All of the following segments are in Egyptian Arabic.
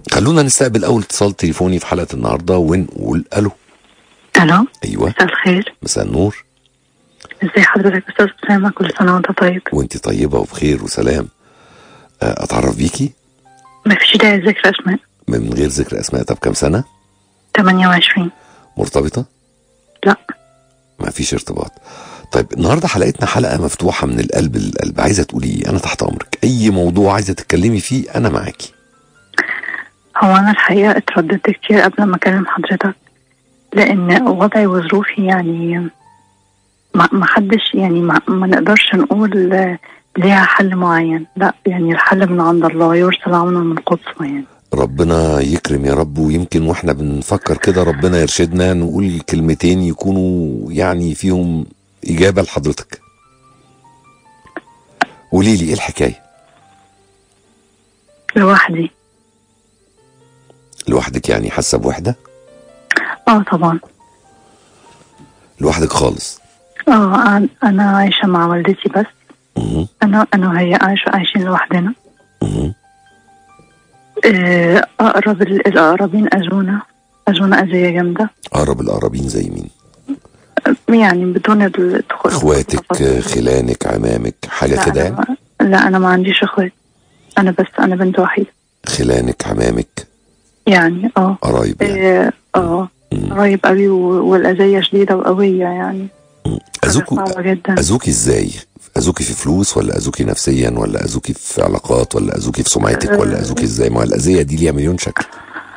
خلونا نستقبل اول اتصال تليفوني في حلقه النهارده ونقول الو الو ايوه مساء الخير مساء النور ازي حضرتك استاذ اسامه كل سنه وانت طيب وانت طيبه وبخير وسلام آه، اتعرف بيكي ما فيش داعي ذكر اسماء من غير ذكر اسماء طب كام سنه 28 مرتبطه لا ما فيش ارتباط طيب النهارده حلقتنا حلقه مفتوحه من القلب للقلب عايزه تقولي ايه انا تحت امرك اي موضوع عايزه تتكلمي فيه انا معاكي هو انا الحقيقه اترددت كتير قبل ما اكلم حضرتك لان وضعي وظروفي يعني ما ما حدش يعني ما, ما نقدرش نقول آه، ليها حل معين لا يعني الحل من عند الله يرسل عونا من قدسه يعني ربنا يكرم يا رب ويمكن واحنا بنفكر كده ربنا يرشدنا نقول كلمتين يكونوا يعني فيهم اجابه لحضرتك قولي لي ايه الحكايه لوحدي لوحدك يعني حاسه بوحده اه طبعا لوحدك خالص اه أنا- انا عايشه مع والدتي بس مهم. انا انا وهي عايشه عايشين لوحدنا مهم. آه، اقرب ال- الاقربين اذونا اذونا اذيه جامده اقرب الاقربين زي مين يعني بدون الدخول في اخواتك التفاصيل. خلانك عمامك حاجه لا، كده أنا يعني ما- لا انا ما عنديش اخوات انا بس انا بنت وحيده خلانك عمامك يعني اه قرايب يعني اه اه مم. قريب قوي و- والاذيه شديده وقويه يعني مم. حاجة اذوكوا صعبه جدا اذوكي ازاي اذوكي في فلوس ولا اذوكي نفسيا ولا اذوكي في علاقات ولا اذوكي في سمعتك ولا اذوكي ازاي ما هو الاذيه دي ليها مليون شكل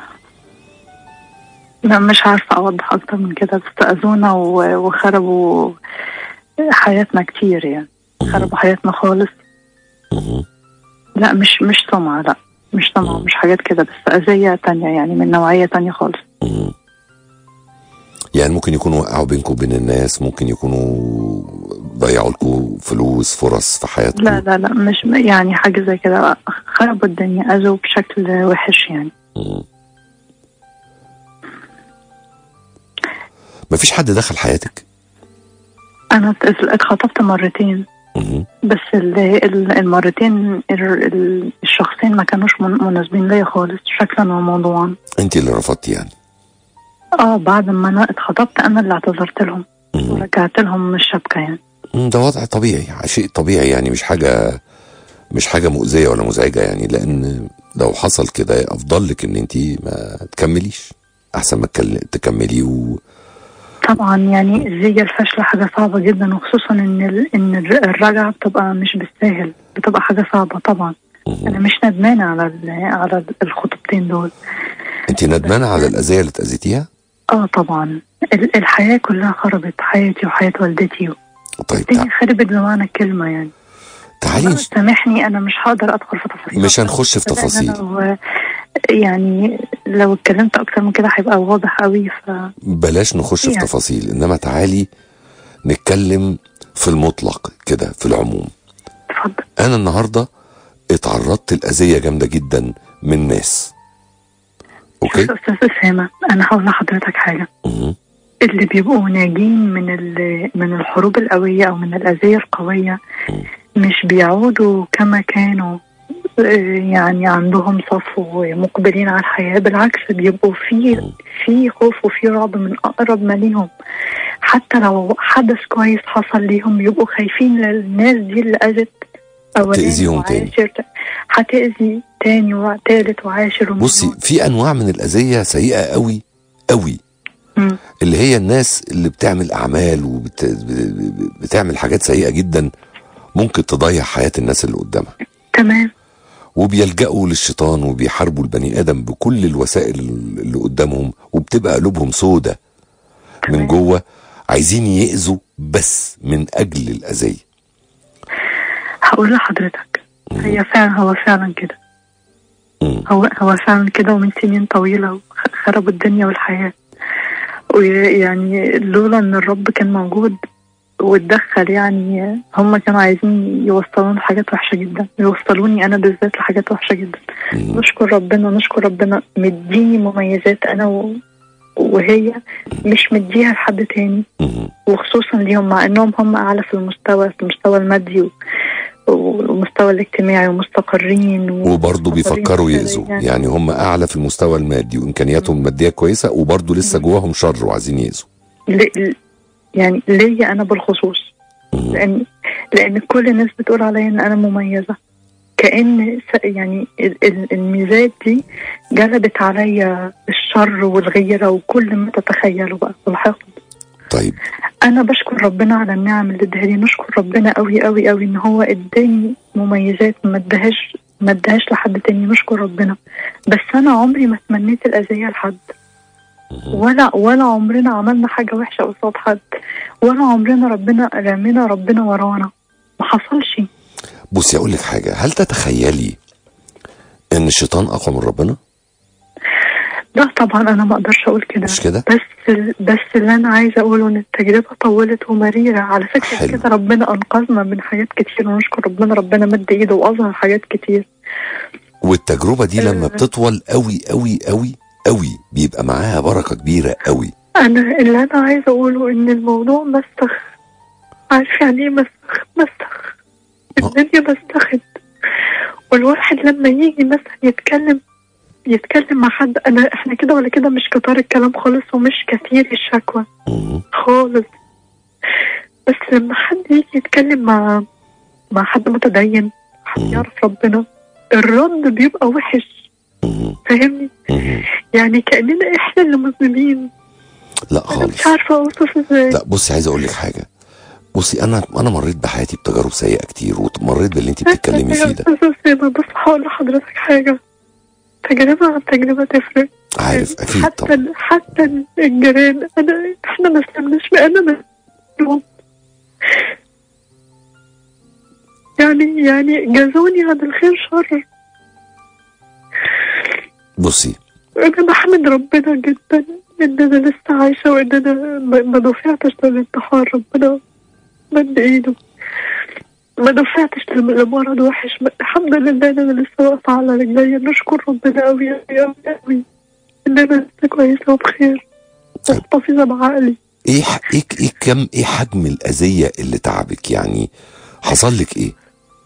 لا مش عارفه اوضح اكتر من كده بس اذونا و- وخربوا حياتنا كتير يعني خربوا حياتنا خالص مهم. لا مش مش سمعة لا مش سمعة مش حاجات كده بس أذية تانية يعني من نوعية تانية خالص مم. يعني ممكن يكونوا وقعوا بينكم وبين الناس ممكن يكونوا ضيعوا لكم فلوس فرص في حياتكم لا لا لا مش يعني حاجة زي كده خربوا الدنيا أذوا بشكل وحش يعني مم. مفيش حد دخل حياتك أنا ات- اتخطبت مرتين مهم. بس ال- ال- المرتين ال- ال- الشخصين ما كانوش من- مناسبين ليا خالص شكلا وموضوعا انت اللي رفضتي يعني اه بعد ما انا اتخطبت انا اللي اعتذرت لهم مهم. ورجعت لهم الشبكة يعني مم، ده وضع طبيعي شيء طبيعي يعني مش حاجة مش حاجة مؤذية ولا مزعجة يعني لأن لو حصل كده أفضل لك إن أنت ما تكمليش أحسن ما تكل- تكملي و... طبعا يعني الزيجة الفاشلة حاجة صعبة جدا وخصوصا ان ال- ان الر- الرجعة بتبقى مش بالساهل بتبقى حاجة صعبة طبعا انا مم. مش ندمانة على ال- على الخطوبتين دول أنت ندمانة على الأذية اللي اتأذيتيها؟ اه طبعا ال- الحياة كلها خربت حياتي وحياة والدتي طيب الدنيا تع... خربت بمعنى الكلمة يعني تعالي نش- سامحني انا مش هقدر ادخل في تفاصيل مش هنخش في لأن تفاصيل لو يعني لو اتكلمت اكتر من كده هيبقى واضح قوي ف بلاش نخش في يعني. تفاصيل إنما تعالي نتكلم في المطلق كده في العموم اتفضل أنا النهاردة اتعرضت لأذية جامدة جدا من ناس أوكي؟ شوف يا استاذ اسامه انا هقول لحضرتك حاجه مهم. اللي بيبقوا ناجين من ال- من الحروب القويه او من الاذيه القويه مش بيعودوا كما كانوا آه، يعني عندهم صف ومقبلين على الحياه بالعكس بيبقوا في في خوف وفي رعب من اقرب ما ليهم حتى لو حدث كويس حصل ليهم بيبقوا خايفين للناس دي اللي اذت أولاني تأذيهم تاني. وعاشر هتأذي تاني وتالت وعاشر ومليون. بصي في انواع من الاذيه سيئه قوي قوي مم. اللي هي الناس اللي بتعمل اعمال وبتعمل حاجات سيئه جدا ممكن تضيع حياه الناس اللي قدامها تمام وبيلجأوا للشيطان وبيحاربوا البني ادم بكل الوسائل اللي قدامهم وبتبقى قلوبهم سودة من تمام. جوه عايزين يأذوا بس من اجل الاذيه هقول لحضرتك هي فعلا هو فعلا كده مم. هو هو فعلا كده ومن سنين طويلة وخ- خربوا الدنيا والحياة ويعني لولا ان الرب كان موجود واتدخل يعني هم كانوا عايزين يوصلوني لحاجات وحشة جدا يوصلوني انا بالذات لحاجات وحشة جدا مم. نشكر ربنا نشكر ربنا مديني مميزات انا و... وهي مش مديها لحد تاني مم. وخصوصا ليهم مع انهم هم اعلى في المستوى في المستوى المادي و... والمستوى الاجتماعي ومستقرين و... وبرضه بيفكروا مستقرين يأذوا يعني. يعني هم اعلى في المستوى المادي وامكانياتهم الماديه كويسه وبرضه لسه جواهم شر وعايزين يأذوا ل... يعني ليا انا بالخصوص مم. لان لان كل الناس بتقول عليا ان انا مميزه كان س- يعني ال- ال- الميزات دي جلبت عليا الشر والغيره وكل ما تتخيلوا بقى والحقد طيب انا بشكر ربنا على النعم اللي اداها لي نشكر ربنا قوي قوي قوي ان هو اداني مميزات ما اداهاش ما اداهاش لحد تاني نشكر ربنا بس انا عمري ما تمنيت الاذيه لحد ولا ولا عمرنا عملنا حاجه وحشه قصاد حد ولا عمرنا ربنا رمينا ربنا ورانا ما حصلش بصي اقول لك حاجه هل تتخيلي ان الشيطان اقوى من ربنا لا طبعا انا ما اقدرش اقول كده مش كده بس بس اللي انا عايزه اقوله ان التجربه طولت ومريره على فكره حلو. كده ربنا انقذنا من حاجات كتير ونشكر ربنا ربنا مد ايده واظهر حاجات كتير والتجربه دي لما آه. بتطول قوي قوي قوي قوي بيبقى معاها بركه كبيره قوي انا اللي انا عايزه اقوله ان الموضوع مسخ عارف يعني ايه مسخ مسخ آه. الدنيا مسخت والواحد لما يجي مثلا يتكلم يتكلم مع حد انا احنا كده ولا كده مش كتار الكلام خالص ومش كتير الشكوى مم. خالص بس لما حد يجي يتكلم مع مع حد متدين حد مم. يعرف ربنا الرد بيبقى وحش مم. فاهمني مم. يعني كأننا احنا اللي مذنبين لا انا مش خالص عارفه اوصف ازاي لا بصي عايز اقول لك حاجه بصي انا انا مريت بحياتي بتجارب سيئه كتير ومريت باللي انت بتتكلمي فيه ده أساسا بس هقول لحضرتك حاجة تجربة عن تجربة تفرق عارف اكيد حتى طبعا ال- حتى الجيران أنا إحنا ما سلمناش بأنا منهم يعني يعني جازوني عن الخير شر بصي أنا بحمد ربنا جدا إن أنا لسه عايشة وإن أنا ما ما دفعتش للانتحار ربنا مد إيده ما دفعتش لم- لمرض وحش الحمد لله إن أنا لسه واقفة على رجلي نشكر ربنا أوي أوي أوي أوي إن أنا لسه كويسة وبخير طيب. محتفظة بعقلي ايه ح- ايه ايه كم ايه حجم الاذيه اللي تعبك يعني حصل لك ايه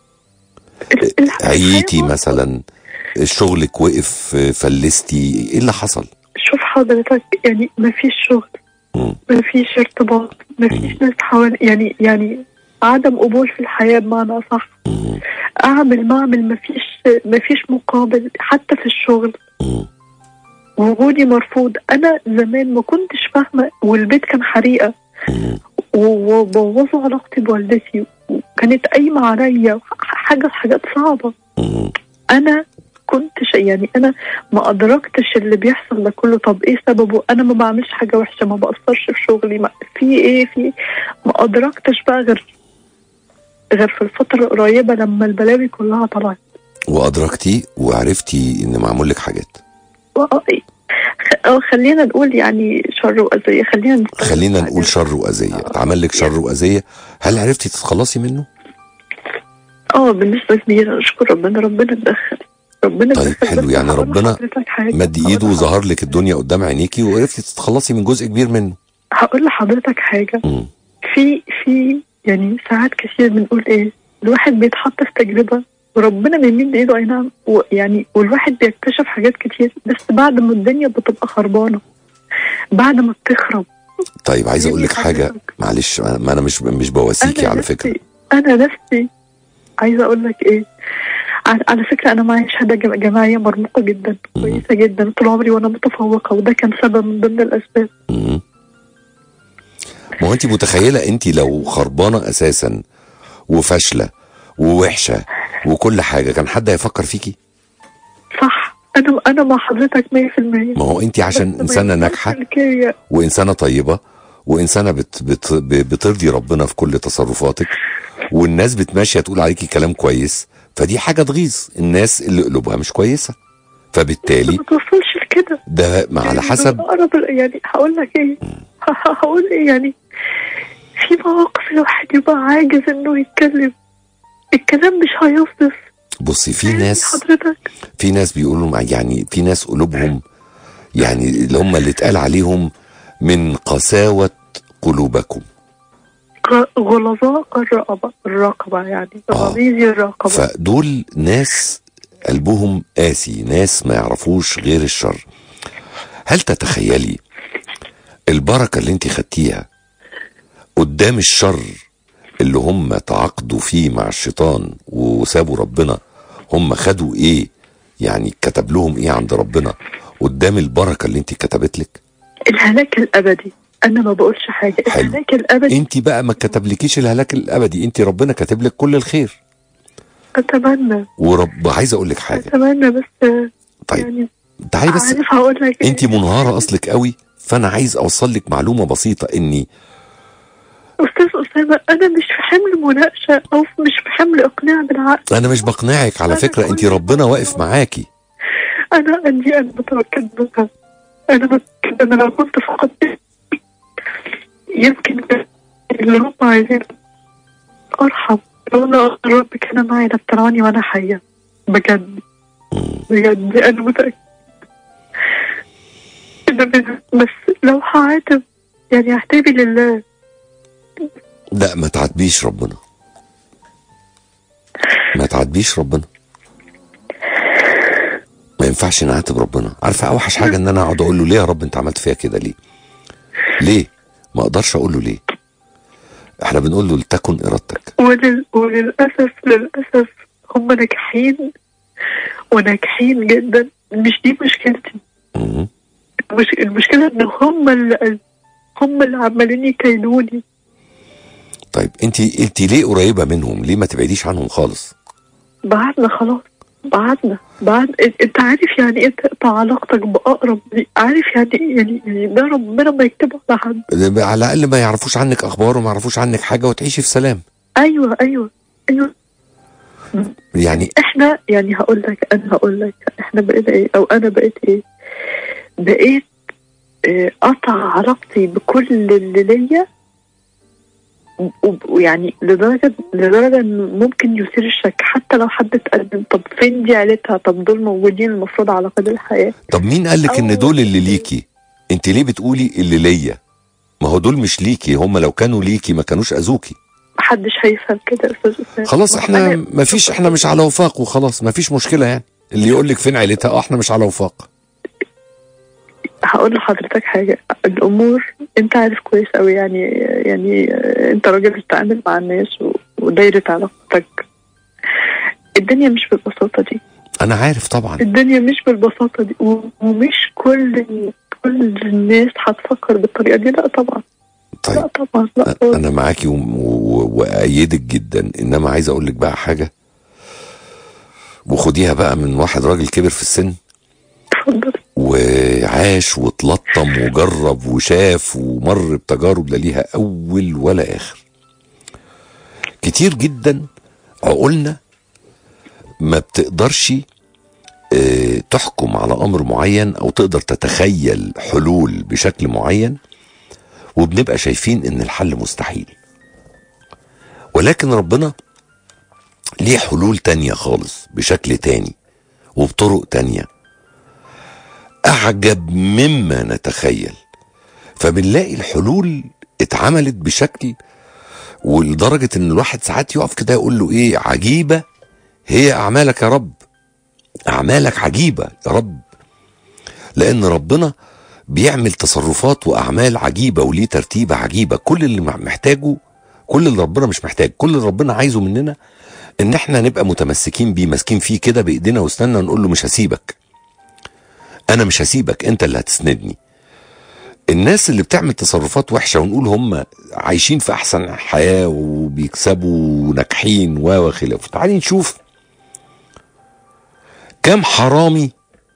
ال- ال- عييتي الحياة مثلا شغلك وقف فلستي ايه اللي حصل شوف حضرتك يعني ما فيش شغل مم. ما فيش ارتباط ما فيش ناس حوالي يعني يعني عدم قبول في الحياة بمعنى أصح مم. اعمل ما اعمل مفيش مفيش مقابل حتى في الشغل مم. وجودي مرفوض انا زمان ما كنتش فاهمه والبيت كان حريقه مم. و- وبوظوا علاقتي بوالدتي وكانت قايمه عليا حاجه حاجات صعبه مم. انا كنت ش- يعني انا ما ادركتش اللي بيحصل ده كله طب ايه سببه انا ما بعملش حاجه وحشه ما بقصرش في شغلي ما في ايه في ما ادركتش بقى غير غير في الفتره القريبه لما البلاوي كلها طلعت وادركتي وعرفتي ان معمول لك حاجات اه آه، خلينا نقول يعني شر واذيه خلينا نستخدم خلينا حاجة. نقول شر واذيه اتعمل لك شر واذيه هل عرفتي تتخلصي منه اه بنسبه كبيره نشكر ربنا ربنا اتدخل ربنا طيب اتدخل حلو، بس يعني هقول ربنا لحضرتك حاجة. مد هقول ايده لحضرتك- وظهر لك الدنيا قدام عينيكي وعرفتي تتخلصي من جزء كبير منه هقول لحضرتك حاجه مم. في في يعني ساعات كتير بنقول ايه الواحد بيتحط في تجربه وربنا بيمد ايده اي نعم ويعني والواحد بيكتشف حاجات كتير بس بعد ما الدنيا بتبقى خربانه بعد ما بتخرب طيب عايز اقول لك يعني حاجه حضرتك- معلش ما انا مش مش بواسيكي على نفسي فكره انا نفسي عايزه اقول لك ايه على على فكره انا معايا شهاده جم- جماعيه مرموقه جدا مم. كويسه جدا طول عمري وانا متفوقه وده كان سبب من ضمن الاسباب مم. ما هو انت متخيله انت لو خربانه اساسا وفاشله ووحشه وكل حاجه كان حد هيفكر فيكي صح انا انا مع حضرتك 100% ما هو انت عشان بس ما انسانه ينفعش ناجحه الكية. وانسانه طيبه وانسانه بت بت ب- بترضي ربنا في كل تصرفاتك والناس بتماشيه تقول عليكي كلام كويس فدي حاجه تغيظ الناس اللي قلوبها مش كويسه فبالتالي ما توصلش لكده ده ما على يعني حسب أقرب يعني هقول لك ايه ه- هقول ايه يعني في مواقف الواحد يبقى عاجز انه يتكلم الكلام مش هيوصف بصي في فاهمني ناس حضرتك في ناس بيقولوا مع- يعني في ناس قلوبهم يعني اللي هم اللي اتقال عليهم من قساوة قلوبكم غ- غلظاء الرقبة الرقبة يعني آه. غليظي الرقبة فدول ناس قلبهم قاسي ناس ما يعرفوش غير الشر هل تتخيلي البركة اللي انت خدتيها قدام الشر اللي هم تعاقدوا فيه مع الشيطان وسابوا ربنا هم خدوا ايه يعني كتب لهم ايه عند ربنا قدام البركة اللي انت كتبت لك الهلاك الأبدي أنا ما بقولش حاجة حلو. الهلاك الأبدي انت بقى ما كتبلكيش الهلاك الابدي انت ربنا كاتب لك كل الخير أتمنى ورب عايز اقول لك حاجة أتمنى بس طيب يعني تعالي بس عارف هقول لك إيه؟ انت منهاره اصلك قوي فانا عايز اوصل لك معلومه بسيطه اني أستاذ أسامة أنا مش في حمل مناقشة أو مش في حمل إقناع بالعقل انا مش بقنعك على أنا فكره انت كل- ربنا واقف معاكي أنا عندي أنا متوكل بها أنا متأكد أنا لو كنت فقدت يمكن اللي هم عايزين أرحم لو أنا الرب كان معي لابتلعني وأنا حية بجد بجد أنا متأكد أنا من- بس لو هعاتب يعني اعتبي لله لا ما تعاتبيش ربنا ما تعاتبيش ربنا ما ينفعش نعاتب ربنا عارفه اوحش حاجه ان انا اقعد اقول له ليه يا رب انت عملت فيها كده ليه ليه ما اقدرش اقول له ليه احنا بنقول له لتكن ارادتك ولل... وللأسف للأسف هم ناجحين وناجحين جدا مش دي مشكلتي مم. مش المشكلة إن هم اللي هم اللي عمالين يكيلوني طيب انت انت ليه قريبه منهم ليه ما تبعديش عنهم خالص بعدنا خلاص بعدنا بعد إن- انت عارف يعني ايه تقطع علاقتك بأقرب لي عارف يعني إيه؟ يعني يعني ده ربنا ما يكتبه على حد على الاقل ما يعرفوش عنك اخبار وما يعرفوش عنك حاجه وتعيشي في سلام ايوه ايوه ايوه يعني احنا يعني هقول لك انا هقول لك احنا بقينا ايه او انا بقيت ايه بقيت اه، قطع علاقتي بكل اللي ليا و- ويعني لدرجه لدرجه انه ممكن يثير الشك حتى لو حد اتقدم طب فين دي عيلتها طب دول موجودين المفروض على قيد الحياه طب مين قال لك ان أول- دول اللي ليكي انت ليه بتقولي اللي ليا ما هو دول مش ليكي هم لو كانوا ليكي ما كانوش اذوكي محدش هيفهم كده يا استاذ اسامه خلاص احنا أنا- ما فيش احنا مش على وفاق وخلاص ما فيش مشكله يعني اللي يقول لك فين عيلتها اه احنا مش على وفاق هقول لحضرتك حاجة الأمور أنت عارف كويس أوي يعني يعني آه، أنت راجل بتتعامل مع الناس و- ودايرة علاقتك الدنيا مش بالبساطة دي انا عارف طبعا الدنيا مش بالبساطة دي و- ومش كل كل الناس هتفكر بالطريقة دي لا طبعا لا طيب طبعا لا طبعا. انا معاكي و- و- وايدك جدا انما عايز اقول لك بقى حاجه وخديها بقى من واحد راجل كبر في السن اتفضل وعاش واتلطم وجرب وشاف ومر بتجارب لا ليها اول ولا اخر كتير جدا عقولنا ما بتقدرش آه، تحكم على امر معين او تقدر تتخيل حلول بشكل معين وبنبقى شايفين ان الحل مستحيل ولكن ربنا ليه حلول تانية خالص بشكل تاني وبطرق تانيه اعجب مما نتخيل فبنلاقي الحلول اتعملت بشكل ولدرجه ان الواحد ساعات يقف كده يقول له ايه عجيبه هي اعمالك يا رب اعمالك عجيبه يا رب لان ربنا بيعمل تصرفات واعمال عجيبه وليه ترتيبه عجيبه كل اللي محتاجه كل اللي ربنا مش محتاج كل اللي ربنا عايزه مننا ان احنا نبقى متمسكين بيه ماسكين فيه كده بايدينا واسناننا نقول له مش هسيبك انا مش هسيبك انت اللي هتسندني الناس اللي بتعمل تصرفات وحشه ونقول هم عايشين في احسن حياه وبيكسبوا وناجحين و وخلافه تعالي نشوف كم حرامي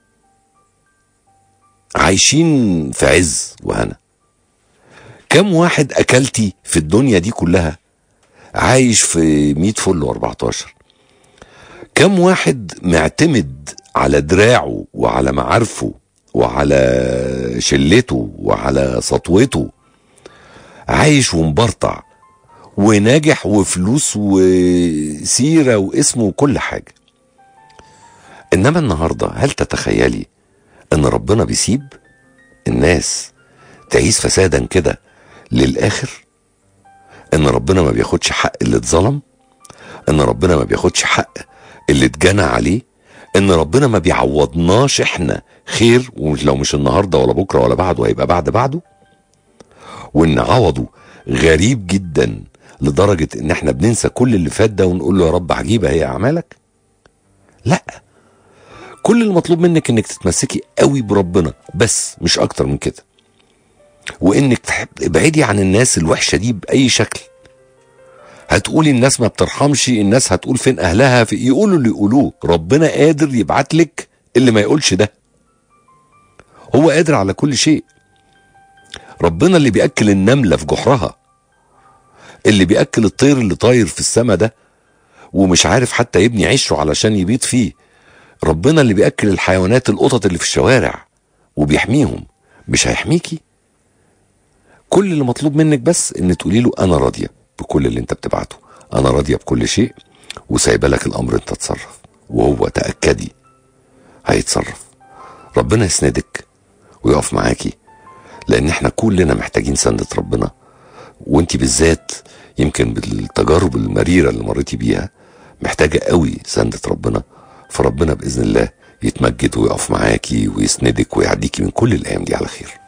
عايشين في عز وهنا كم واحد اكلتي في الدنيا دي كلها عايش في 100 فل و14 كم واحد معتمد على دراعه وعلى معارفه وعلى شلته وعلى سطوته عايش ومبرطع وناجح وفلوس وسيرة واسمه وكل حاجة إنما النهاردة هل تتخيلي إن ربنا بيسيب الناس تعيش فسادا كده للآخر ان ربنا ما بياخدش حق اللي اتظلم ان ربنا ما بياخدش حق اللي اتجنى عليه ان ربنا ما بيعوضناش احنا خير ولو مش النهارده ولا بكره ولا بعده هيبقى بعد بعده وان عوضه غريب جدا لدرجه ان احنا بننسى كل اللي فات ده ونقول له يا رب عجيبه هي اعمالك لا كل المطلوب منك انك تتمسكي قوي بربنا بس مش اكتر من كده وانك تحب ابعدي عن الناس الوحشه دي باي شكل هتقولي الناس ما بترحمش الناس هتقول فين اهلها في يقولوا اللي يقولوه ربنا قادر يبعت لك اللي ما يقولش ده هو قادر على كل شيء ربنا اللي بياكل النمله في جحرها اللي بياكل الطير اللي طاير في السما ده ومش عارف حتى يبني عشه علشان يبيض فيه ربنا اللي بياكل الحيوانات القطط اللي في الشوارع وبيحميهم مش هيحميكي كل اللي مطلوب منك بس ان تقولي له انا راضيه بكل اللي انت بتبعته انا راضيه بكل شيء وسايبه لك الامر انت تصرف وهو تاكدي هيتصرف ربنا يسندك ويقف معاكي لان احنا كلنا محتاجين سندة ربنا وانت بالذات يمكن بالتجارب المريره اللي مريتي بيها محتاجه قوي سندة ربنا فربنا باذن الله يتمجد ويقف معاكي ويسندك ويعديكي من كل الايام دي على خير